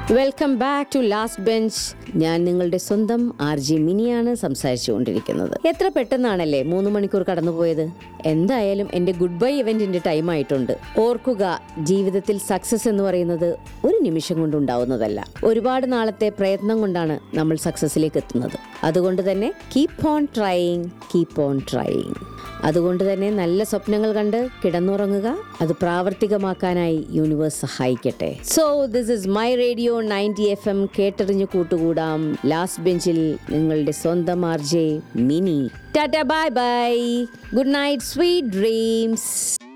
welcome back to last bench ഞാൻ നിങ്ങളുടെ സ്വന്തം ആർ ജി മിനിയാണ് സംസാരിച്ചുകൊണ്ടിരിക്കുന്നത് എത്ര പെട്ടെന്നാണല്ലേ മൂന്ന് മണിക്കൂർ കടന്നുപോയത് എന്തായാലും എൻ്റെ ഗുഡ് ബൈ ഇവന്റിന്റെ ടൈം ആയിട്ടുണ്ട് ഓർക്കുക ജീവിതത്തിൽ സക്സസ് എന്ന് പറയുന്നത് ഒരു നിമിഷം കൊണ്ട് ഉണ്ടാവുന്നതല്ല ഒരുപാട് നാളത്തെ പ്രയത്നം കൊണ്ടാണ് നമ്മൾ സക്സസിലേക്ക് എത്തുന്നത് അതുകൊണ്ട് തന്നെ keep on trying keep on trying അതുകൊണ്ട് തന്നെ നല്ല സ്വപ്നങ്ങൾ കണ്ട് കിടന്നുറങ്ങുക അത് പ്രാവർത്തികമാക്കാനായി യൂണിവേഴ്സ് സഹായിക്കട്ടെ so this is my radio ninety F M കേട്ടറിഞ്ഞു കൂട്ടുകൂടാം ലാസ്റ്റ് ബെഞ്ചിൽ നിങ്ങളുടെ സ്വന്തം R J Mini tata bye bye good night sweet dreams